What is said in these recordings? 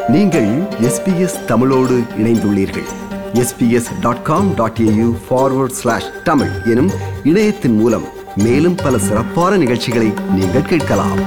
நீங்கள் எஸ்பிஎஸ் தமிழோடு இணைந்துள்ளீர்கள் SBS dot com dot AU forward slash Tamil எனும் இணையத்தின் மூலம் மேலும் பல சிறப்பான நிகழ்ச்சிகளை நீங்கள் கேட்கலாம்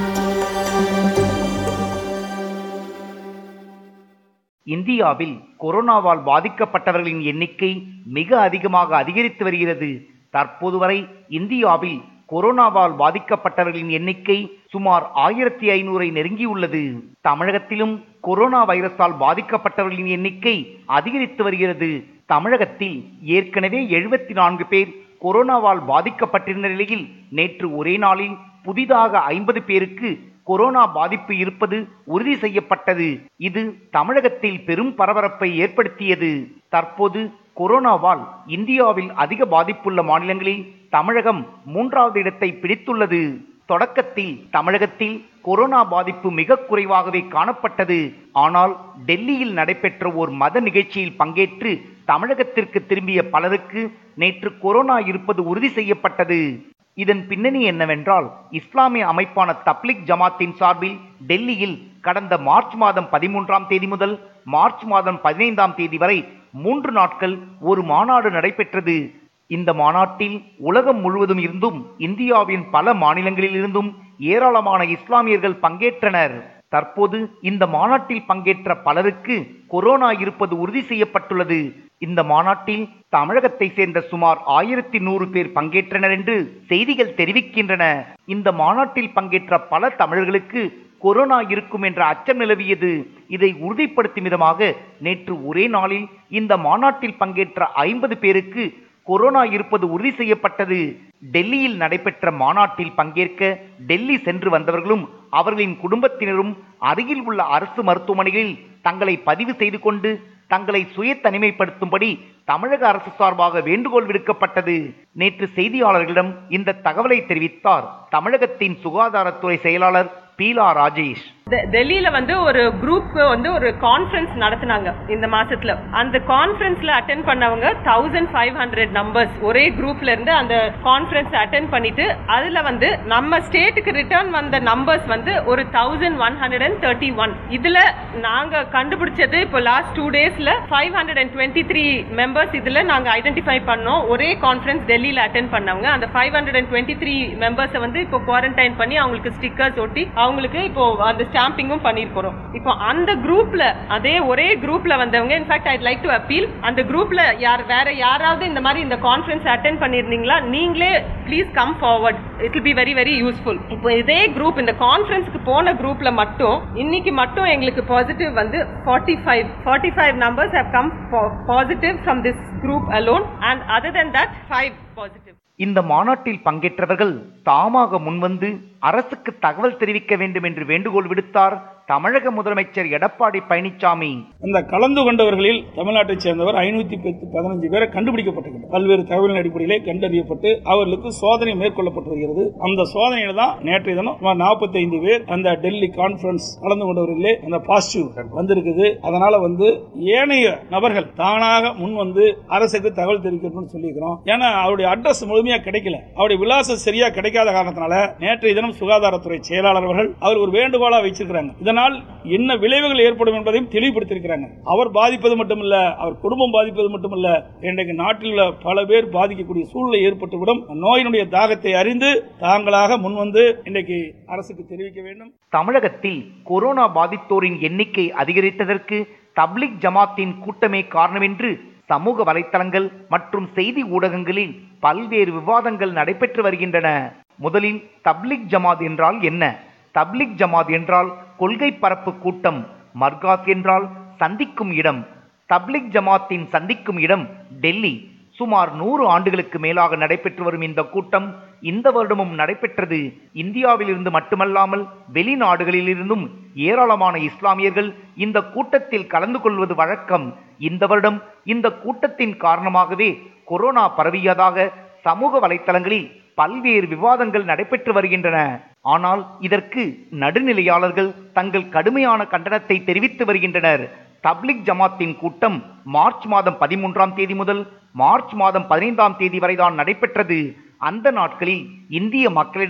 இந்தியாவில் கொரோனாவால் பாதிக்கப்பட்டவர்களின் எண்ணிக்கை மிக அதிகமாக அதிகரித்து வருகிறது தற்போது வரை இந்தியாவில் கொரோனாவால் பாதிக்கப்பட்டவர்களின் எண்ணிக்கை சுமார் ஆயிரத்தி ஐநூறை நெருங்கியுள்ளது தமிழகத்திலும் கொரோனா வைரஸால் பாதிக்கப்பட்டவர்களின் எண்ணிக்கை அதிகரித்து வருகிறது தமிழகத்தில் ஏற்கனவே எழுபத்தி நான்கு பேர் கொரோனாவால் பாதிக்கப்பட்டிருந்த நிலையில் நேற்று ஒரே நாளில் புதிதாக ஐம்பது பேருக்கு கொரோனா பாதிப்பு இருப்பது உறுதி செய்யப்பட்டது இது தமிழகத்தில் பெரும் பரபரப்பை ஏற்படுத்தியது தற்போது கொரோனாவால் இந்தியாவில் அதிக பாதிப்புள்ள மாநிலங்களில் தமிழகம் மூன்றாவது இடத்தை பிடித்துள்ளது தொடக்கத்தில் தமிழகத்தில் கொரோனா பாதிப்பு மிக குறைவாகவே காணப்பட்டது ஆனால் டெல்லியில் நடைபெற்ற ஓர் மத நிகழ்ச்சியில் பங்கேற்று தமிழகத்திற்கு திரும்பிய பலருக்கு நேற்று கொரோனா இருப்பது உறுதி செய்யப்பட்டது இதன் பின்னணி என்னவென்றால் இஸ்லாமிய அமைப்பான தப்லிக் ஜமாத்தின் சார்பில் டெல்லியில் கடந்த மார்ச் மாதம் பதிமூன்றாம் தேதி முதல் மார்ச் மாதம் பதினைந்தாம் தேதி வரை மூன்று நாட்கள் ஒரு மாநாடு நடைபெற்றது இந்த மாநாட்டில் உலகம் முழுவதும் இருந்தும் இந்தியாவின் பல மாநிலங்களில் இருந்தும் ஏராளமான இஸ்லாமியர்கள் பங்கேற்றனர் தற்போது இந்த மாநாட்டில் பங்கேற்ற பலருக்கு கொரோனா இருப்பது உறுதி செய்யப்பட்டுள்ளது இந்த மாநாட்டில் தமிழகத்தை சேர்ந்த சுமார் ஆயிரத்தி நூறு பேர் பங்கேற்றனர் என்று செய்திகள் தெரிவிக்கின்றன இந்த மாநாட்டில் பங்கேற்ற பல தமிழர்களுக்கு கொரோனா இருக்கும் என்ற அச்சம் நிலவியது இதை உறுதிப்படுத்தும் விதமாக நேற்று ஒரே நாளில் இந்த மாநாட்டில் பங்கேற்ற ஐம்பது பேருக்கு கொரோனா இருப்பது உறுதி செய்யப்பட்டது டெல்லியில் நடைபெற்ற மாநாட்டில் பங்கேற்க டெல்லி சென்று வந்தவர்களும் அவர்களின் குடும்பத்தினரும் அருகில் உள்ள அரசு மருத்துவமனைகளில் தங்களை பதிவு செய்து கொண்டு தங்களை சுய தனிமைப்படுத்தும்படி தமிழக அரசு சார்பாக வேண்டுகோள் விடுக்கப்பட்டது நேற்று செய்தியாளர்களிடம் இந்த தகவலை தெரிவித்தார் தமிழகத்தின் சுகாதாரத்துறை செயலாளர் பீலா ராஜேஷ் டெ- டெல்லியில வந்து ஒரு குரூப் வந்து ஒரு கான்ஃபரன்ஸ் நடத்துனாங்க இந்த மாசத்துல அந்த கான்ஃபரன்ஸ்ல அட்டென்ட் பண்ணவங்க தௌசண்ட் ஃபைவ் ஹண்ட்ரட் நம்பர்ஸ் ஒரே குரூப்ல இருந்து அந்த கான்ஃபரன்ஸ் அட்டென்ட் பண்ணிட்டு அதுல வந்து நம்ம ஸ்டேட்டுக்கு ரிட்டர்ன் வந்த நம்பர்ஸ் வந்து ஒரு thousand one hundred and thirty one இதுல நாங்க கண்டுபிடிச்சது இப்போ லாஸ்ட் டூ டேஸ்ல five hundred and twenty three members இதுல நாங்க ஐடென்டிஃபை பண்ணோம் ஒரே கான்ஃபரன்ஸ் டெல்லியில அட்டென்ட் பண்ணவங்க அந்த five hundred and twenty three மெம்பர்ஸை வந்து இப்போ குவாரண்டைன் பண்ணி அவங்களுக்கு ஸ்டிக்கர்ஸ் ஒட்டி அவங்களுக்கு இப்போ அந்த ஸ்டாம்பிங்கும் பண்ணிருக்கிறோம் இப்போ அந்த குரூப்ல அதே ஒரே குரூப்ல வந்தவங்க in fact I'd like to appeal அந்த குரூப்ல யார் வேற யாராவது இந்த மாதிரி இந்த கான்ஃபரன்ஸ் அட்டென்ட் பண்ணிருந்தீங்களா நீங்களே please come forward it will be very very useful இப்போ இதே குரூப் இந்த கான்ஃபரன்ஸ்க்கு போன குரூப்ல மட்டும் இன்னைக்கு மட்டும் எங்களுக்கு பாசிட்டிவ் வந்து forty five forty five numbers how come positive from this group alone and other then that five positive இந்த மாநாட்டில் பங்கேற்றவர்கள் தாமாக முன்வந்து அரசுக்கு தகவல் தெரிவிக்க வேண்டும் என்று வேண்டுகோள் விடுத்தார் தமிழக முதலமைச்சர் எடப்பாடி பழனிசாமி அந்த கலந்து கொண்டவர்களில் தமிழ்நாட்டைச் சேர்ந்தவர் ஐநூத்தி பத்து பதினஞ்சு பேரை கண்டுபிடிக்கப்பட்டிருக்கிறது பல்வேறு தகவலின் அடிப்படையிலே கண்டறியப்பட்டு அவர்களுக்கு சோதனை மேற்கொள்ளப்பட்டு வருகிறது அந்த சோதனையில தான் நேற்றைய தினம் சுமார் 45 பேர் அந்த டெல்லி கான்ஃபரன்ஸ் கலந்து கொண்டவர்களிலே அந்த பாசிட்டிவ் வந்திருக்குது அதனால வந்து ஏனைய நபர்கள் தானாக முன் வந்து அரசுக்கு தகவல் தெரிவிக்கணும்னு சொல்லியிருக்கிறோம் ஏன்னா அவருடைய அட்ரஸ் முழுமையா கிடைக்கல அவருடைய விலாசம் சரியா கிடைக்காத காரணத்தினால நேற்றைய தினம் சுகாதாரத்துறை செயலாளர் அவர்கள் அவர் ஒரு வேண்டுகோளா வச்சிருக்கிறாங்க இதனால் என்ன விளைவுகள் ஏற்படும் என்பதையும் தெளிவுபடுத்தியிருக்கிறாங்க அவர் பாதிப்பது மட்டுமல்ல அவர் குடும்பம் பாதிப்பது மட்டுமல்ல இன்றைக்கு நாட்டில் உள்ள பல பேர் பாதிக்கக்கூடிய சூழ்நிலை ஏற்பட்டுவிடும் நோயினுடைய தாகத்தை அறிந்து தாங்களாக முன்வந்து இன்றைக்கு அரசுக்கு தெரிவிக்க வேண்டும் தமிழகத்தில் கொரோனா பாதித்தோரின் எண்ணிக்கை அதிகரித்ததற்கு தப்லிக் ஜமாத்தின் கூட்டமே காரணம் என்று சமூக வலைத்தளங்கள் மற்றும் செய்தி ஊடகங்களில் பல்வேறு விவாதங்கள் நடைபெற்று வருகின்றன முதலில் தப்லிக் ஜமாத் என்றால் என்ன தப்லிக் ஜமாத் என்றால் கொள்கை பரப்பு கூட்டம் மர்காஸ் என்றால் சந்திக்கும் இடம் தப்லிக் ஜமாத்தின் சந்திக்கும் இடம் டெல்லி சுமார் நூறு ஆண்டுகளுக்கு மேலாக நடைபெற்று வரும் இந்த கூட்டம் இந்த வருடமும் நடைபெற்றது இந்தியாவிலிருந்து மட்டுமல்லாமல் வெளிநாடுகளிலிருந்தும் ஏராளமான இஸ்லாமியர்கள் இந்த கூட்டத்தில் கலந்து கொள்வது வழக்கம் இந்த வருடம் இந்த கூட்டத்தின் காரணமாகவே கொரோனா பரவியதாக சமூக வலைத்தளங்களில் பல்வேறு விவாதங்கள் நடைபெற்று வருகின்றன ஆனால் இதற்கு நடுநிலையாளர்கள் தங்கள் கடுமையான கண்டனத்தை தெரிவித்து வருகின்றனர் தப்லிக் ஜமாத்தின் கூட்டம் மார்ச் மாதம் பதிமூன்றாம் தேதி முதல் மார்ச் மாதம் பதினைந்தாம் தேதி வரைதான் நடைபெற்றது அந்த நாட்களில் இந்திய மக்களிடம்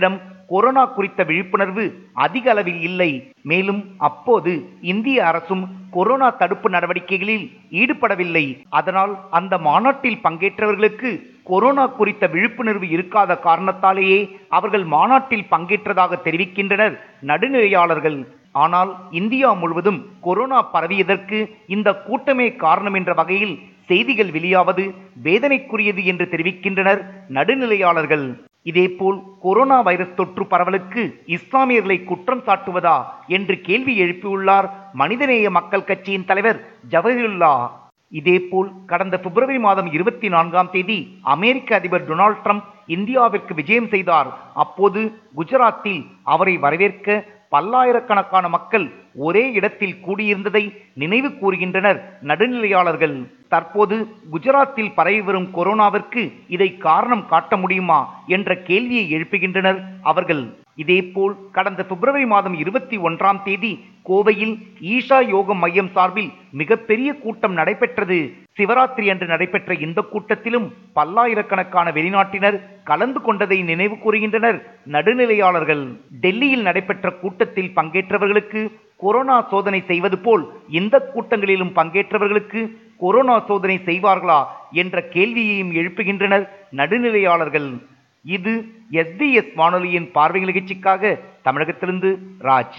கொரோனா குறித்த விழிப்புணர்வு அதிக அளவில் இல்லை மேலும் அப்போது இந்திய அரசும் கொரோனா தடுப்பு நடவடிக்கைகளில் ஈடுபடவில்லை அதனால் அந்த மாநாட்டில் பங்கேற்றவர்களுக்கு கொரோனா குறித்த விழிப்புணர்வு இருக்காத காரணத்தாலேயே அவர்கள் மாநாட்டில் பங்கேற்றதாக தெரிவிக்கின்றனர் நடுநிலையாளர்கள் ஆனால் இந்தியா முழுவதும் கொரோனா பரவியதற்கு இந்த கூட்டமே காரணம் என்ற வகையில் செய்திகள் வெளியாவது வேதனைக்குரியது என்று தெரிவிக்கின்றனர் நடுநிலையாளர்கள் இதேபோல் கொரோனா வைரஸ் தொற்று பரவலுக்கு இஸ்லாமியர்களை குற்றம் சாட்டுவதா என்று கேள்வி எழுப்பியுள்ளார் மனிதநேய மக்கள் கட்சியின் தலைவர் ஜவஹருல்லா இதேபோல் கடந்த பிப்ரவரி மாதம் இருபத்தி நான்காம் தேதி அமெரிக்க அதிபர் டொனால்ட் ட்ரம்ப் இந்தியாவிற்கு விஜயம் செய்தார் அப்போது குஜராத்தில் அவரை வரவேற்க பல்லாயிரக்கணக்கான மக்கள் ஒரே இடத்தில் கூடியிருந்ததை நினைவு கூறுகின்றனர் நடுநிலையாளர்கள் தற்போது குஜராத்தில் பரவி வரும் கொரோனாவிற்கு இதை காரணம் காட்ட முடியுமா என்ற கேள்வியை எழுப்புகின்றனர் அவர்கள் இதேபோல் கடந்த பிப்ரவரி மாதம் இருபத்தி ஒன்றாம் தேதி கோவையில் ஈஷா யோக மையம் சார்பில் மிகப்பெரிய கூட்டம் நடைபெற்றது சிவராத்திரி அன்று நடைபெற்ற இந்த கூட்டத்திலும் பல்லாயிரக்கணக்கான வெளிநாட்டினர் கலந்து கொண்டதை நினைவு கூறுகின்றனர் நடுநிலையாளர்கள் டெல்லியில் நடைபெற்ற கூட்டத்தில் பங்கேற்றவர்களுக்கு கொரோனா சோதனை செய்வது போல் இந்த கூட்டங்களிலும் பங்கேற்றவர்களுக்கு கொரோனா சோதனை செய்வார்களா என்ற கேள்வியையும் எழுப்புகின்றனர் நடுநிலையாளர்கள் இது எஸ்பிஎஸ் வானொலியின் பார்வை நிகழ்ச்சிக்காக தமிழகத்திலிருந்து ராஜ்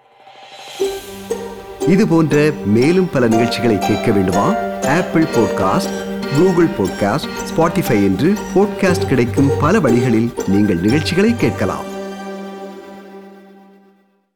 இது போன்ற மேலும் பல நிகழ்ச்சிகளை கேட்க வேண்டுமா Apple podcast Google podcast Spotify என்று பாட்காஸ்ட் கிடைக்கும் பல வழிகளில் நீங்கள் நிகழ்ச்சிகளை கேட்கலாம்